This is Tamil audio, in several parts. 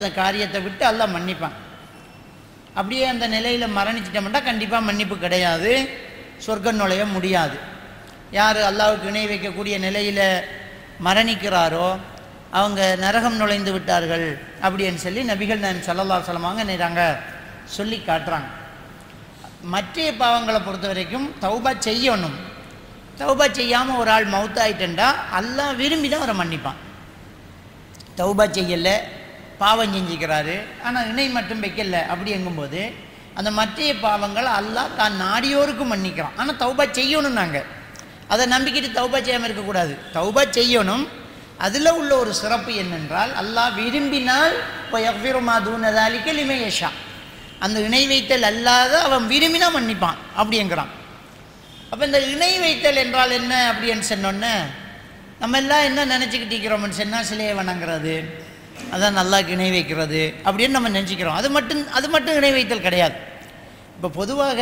அந்த காரியத்தை விட்டு அல்லாஹ் மன்னிப்பான் அப்படியே அந்த நிலையில் மரணிச்சிட்டோம்னா கண்டிப்பாக மன்னிப்பு கிடையாது சொர்க்கம் நுழைய முடியாது யார் அல்லாஹ்வுக்கு இணை வைக்கக்கூடிய நிலையில் மரணிக்கிறாரோ அவங்க நரகம் நுழைந்து விட்டார்கள் அப்படின்னு சொல்லி நபிகள் நான் சல்லல்லா சொல்லமாங்க நேராங்க சொல்லி காட்டுறாங்க மற்ற பாவங்களை பொறுத்த வரைக்கும் தௌபா செய்யணும் தௌபா செய்யாமல் ஒரு ஆள் மவுத்தாயிட்டா அல்லாஹ் விரும்பி தான் அவரை மன்னிப்பான் தௌபா செய்யலை பாவம் செஞ்சுக்கிறாரு ஆனால் இணை மட்டும் வைக்கல அப்படிங்கும்போது அந்த மற்ற பாவங்கள் அல்லாஹ் தான் நாடியோருக்கு மன்னிக்கிறான் ஆனால் தௌபா செய்யணும் நாங்கள் அதை நம்பிக்கிட்டு தௌபா செய்யாமல் இருக்கக்கூடாது தௌபா செய்யணும் அதில் உள்ள ஒரு சிறப்பு என்னென்றால் அல்லாஹ் விரும்பினால் இப்போ எவ்விரமா தூனதாலிக்க லிமேஷா அந்த இணை வைத்தல் அல்லாத அவன் விரும்பினா மன்னிப்பான் அப்படிங்கிறான் அப்போ இந்த இணை வைத்தல் என்றால் என்ன அப்படின்னு சொன்னோன்னே நம்ம எல்லாம் என்ன நினச்சிக்கிட்டு இருக்கிறோம்னு சொன்னால் சிலையை வணங்குறது அதான் நல்லா இணை வைக்கிறது அப்படின்னு நம்ம நினச்சிக்கிறோம் அது மட்டும் அது மட்டும் இணை வைத்தல் கிடையாது இப்போ பொதுவாக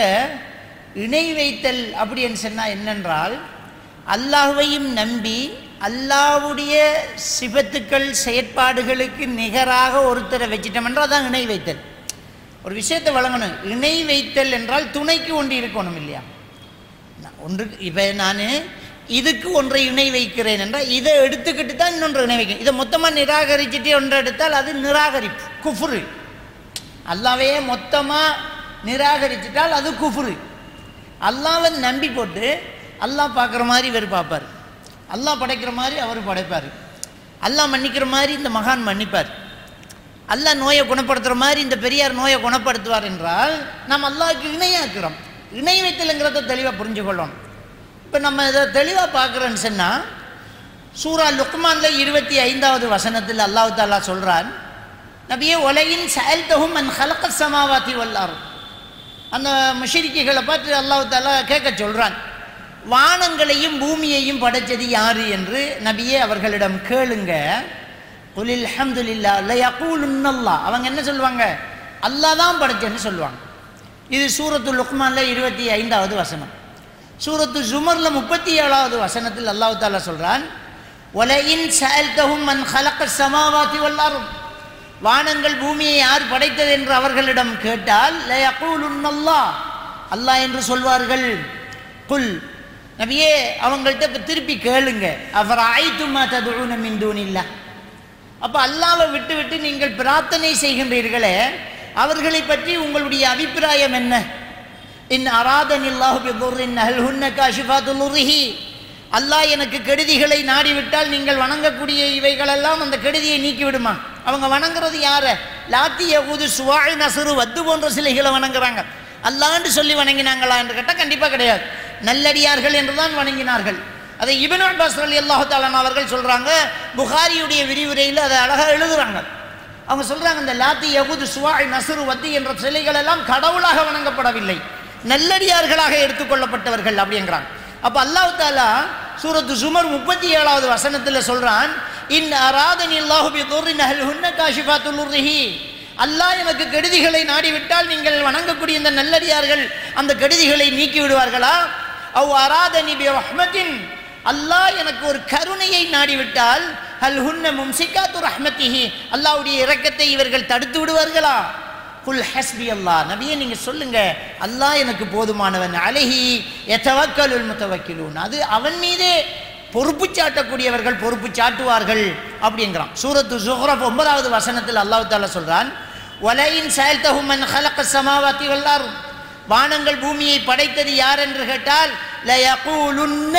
இணை வைத்தல் அப்படின்னு சொன்னால் என்னென்றால் அல்லாஹ்வையும் நம்பி அல்லாஹ்வுடைய சிபத்துக்கள் செயற்பாடுகளுக்கு நிகராக ஒருத்தரை வச்சிட்டோம்ன்றா அதான் இணை வைத்தல் ஒரு விஷயத்தை வழங்கணும் இணை வைத்தல் என்றால் துணைக்கு ஒன்று இருக்கணும் இல்லையா நான் ஒன்று இப்போ நான் இதுக்கு ஒன்றை இணை வைக்கிறேன் என்றால் இதை எடுத்துக்கிட்டு தான் இன்னொன்று இணை வைக்கிறேன் இதை மொத்தமாக நிராகரிச்சுட்டு ஒன்று எடுத்தால் அது நிராகரிப்பு குஃபுரு அல்லாவையே மொத்தமாக நிராகரிச்சிட்டால் அது குஃபுரு அல்லாவை நம்பி போட்டு அல்லாஹ் பார்க்குற மாதிரி இவர் பார்ப்பார் அல்லாஹ் படைக்கிற மாதிரி அவர் படைப்பார் அல்லாஹ் மன்னிக்கிற மாதிரி இந்த மகான் மன்னிப்பார் அல்லாஹ் நோயை குணப்படுத்துகிற மாதிரி இந்த பெரியார் நோயை குணப்படுத்துவார் என்றால் நாம் அல்லாஹ்க்கு இணையாக்குறோம் இணை வைத்தலுங்கிறத தெளிவாக புரிஞ்சுக்கொள்ளணும் இப்போ நம்ம இதை தெளிவாக பார்க்குறோன்னு சொன்னால் சூரா லுக்மானில் இருபத்தி ஐந்தாவது வசனத்தில் அல்லாஹ் தாலா சொல்கிறான் நபியே உலகின் செயல்தகும் அன் ஹலக்க சமாவாத்தி வல்லார் அந்த முஷிரிக்கைகளை பார்த்து அல்லாஹ் தாலா கேட்க சொல்கிறான் வானங்களையும் பூமியையும் படைச்சது யாரு என்று நபியே அவர்களிடம் கேளுங்க குலில் அஹமதுல்லா லயகூலுன்னல்லா அவங்க என்ன சொல்லுவாங்க அல்லாஹ் தான் படைச்சேன்னு சொல்லுவாங்க இது சூரத்து லுக்மானில் இருபத்தி ஐந்தாவது வசனம் சூரத்து ஜுமரில் முப்பத்தி ஏழாவது வசனத்தில் அல்லாஹ் தாலா சொல்கிறான் ஒலையின் செயல்தகும் மன் ஹலக்க சமாவாத்தி வல்லாரும் வானங்கள் பூமியை யார் படைத்தது என்று அவர்களிடம் கேட்டால் லயகூலுன்னல்லா அல்லாஹ் என்று சொல்வார்கள் குல் நபியே அவங்கள்ட்ட இப்போ திருப்பி கேளுங்க அவர் ஆய்த்துமா ததுன மின் தூணில்லா அப்போ அல்லாவை விட்டு விட்டு நீங்கள் பிரார்த்தனை செய்கின்றீர்களே அவர்களை பற்றி உங்களுடைய அபிப்பிராயம் என்ன இன் அராதன் இல்லாஹுரிஹி அல்லாஹ் எனக்கு கெடுதிகளை நாடிவிட்டால் நீங்கள் வணங்கக்கூடிய இவைகளெல்லாம் அந்த கெடுதியை நீக்கி விடுமா அவங்க வணங்குறது யார லாத்தி யகுது சுவாழ் நசுரு வத்து போன்ற சிலைகளை வணங்குறாங்க அல்லாண்டு சொல்லி வணங்கினாங்களா என்று கேட்டால் கண்டிப்பாக கிடையாது நல்லடியார்கள் என்று தான் வணங்கினார்கள் அதை இபன் அப்பாஸ் அலி அல்லாஹு தாலான் அவர்கள் சொல்கிறாங்க புகாரியுடைய விரிவுரையில் அதை அழகாக எழுதுறாங்க அவங்க சொல்கிறாங்க இந்த லாத்தி யகுது சுவாய் நசுரு வத்தி என்ற சிலைகள் எல்லாம் கடவுளாக வணங்கப்படவில்லை நல்லடியார்களாக எடுத்துக்கொள்ளப்பட்டவர்கள் அப்படிங்கிறாங்க அப்போ அல்லாஹு தாலா சூரத்து சுமர் முப்பத்தி ஏழாவது வசனத்தில் சொல்கிறான் இன் அராதனி அல்லாஹுபி துர்ரின் அஹல் ஹுன்ன காஷிஃபாத்துல்லுர்ரிஹி அல்லாஹ் எனக்கு கெடுதிகளை நாடிவிட்டால் நீங்கள் வணங்கக்கூடிய இந்த நல்லடியார்கள் அந்த கெடுதிகளை நீக்கி விடுவார்களா அவ் அராதனி பி ரஹ்மத்தின் அல்லாஹ் எனக்கு ஒரு கருணையை நாடிவிட்டால் ஹல் ஹுன்ன மும்சிகாத்து ரஹ்மத்திஹி அல்லாஹ்வுடைய இரக்கத்தை இவர்கள் தடுத்து விடுவார்களா குல் ஹஸ்பி அல்லாஹ் நபியே நீங்க சொல்லுங்க அல்லாஹ் எனக்கு போதுமானவன் அலஹி எத்தவக்கலுல் முத்தவக்கிலூன் அது அவன் மீதே பொறுப்பு சாட்டக்கூடியவர்கள் பொறுப்பு சாட்டுவார்கள் அப்படிங்கிறான் சூரத்து சுஹ்ரப் ஒன்பதாவது வசனத்தில் அல்லாஹ் தாலா சொல்றான் ஒலையின் செயல்தகுமன் ஹலக்க சமாவாத்தி வல்லாரும் வானங்கள் பூமியை படைத்தது யார் என்று கேட்டால் லயகூலுன்ன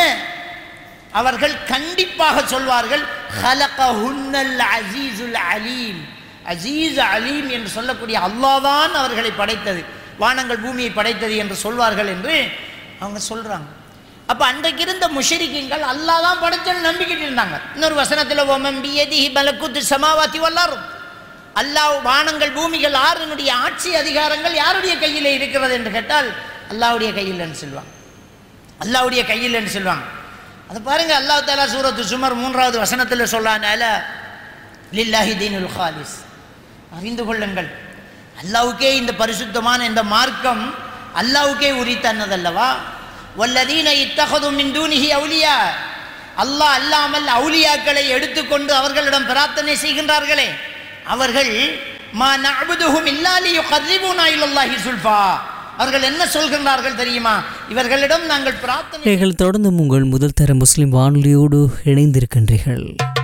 அவர்கள் கண்டிப்பாக சொல்வார்கள் ஹலகஹுன்னல் அசீசுல் அலீம் அசீஸ் அலீம் என்று சொல்லக்கூடிய அல்லாதான் அவர்களை படைத்தது வானங்கள் பூமியை படைத்தது என்று சொல்வார்கள் என்று அவங்க சொல்றாங்க அப்போ அன்றைக்கு இருந்த முஷரிக்கிங்கள் அல்லாஹ் தான் படைச்சல் நம்பிக்கிட்டு இருந்தாங்க இன்னொரு வசனத்தில் ஓமம் பியதிஹி பலக்குத்து சமாவாத்தி வல்லாரும் அல்லாஹ் வானங்கள் பூமிகள் ஆறுனுடைய ஆட்சி அதிகாரங்கள் யாருடைய கையில் இருக்கிறது என்று கேட்டால் அல்லாவுடைய கையில்னு சொல்லுவாங்க அல்லாவுடைய கையில்னு சொல்லுவாங்க அதை பாருங்க அல்லாஹ் தாலா சூரத்து சுமர் மூன்றாவது வசனத்தில் சொல்லானால லில்லாஹி தீனுல் ஹாலிஸ் அறிந்து கொள்ளுங்கள் அல்லாவுக்கே இந்த பரிசுத்தமான இந்த மார்க்கம் அல்லாவுக்கே உரித்தன்னதல்லவா வல்லதீன இத்தகதும் மின் தூனிஹி அவுலியா அல்லாஹ் அல்லாமல் அவுலியாக்களை எடுத்துக்கொண்டு அவர்களிடம் பிரார்த்தனை செய்கின்றார்களே அவர்கள் மா நஅபுதுஹும் இல்லா லியுகர்ரிபூனா இலல்லாஹி சுல்ஃபா அவர்கள் என்ன சொல்கின்றார்கள் தெரியுமா இவர்களிடம் நாங்கள் பிரார்த்தனை நீங்கள் தொடர்ந்து உங்கள் முதல் தர முஸ்லிம் வானொலியோடு இணைந்திருக்கின்றீர்கள்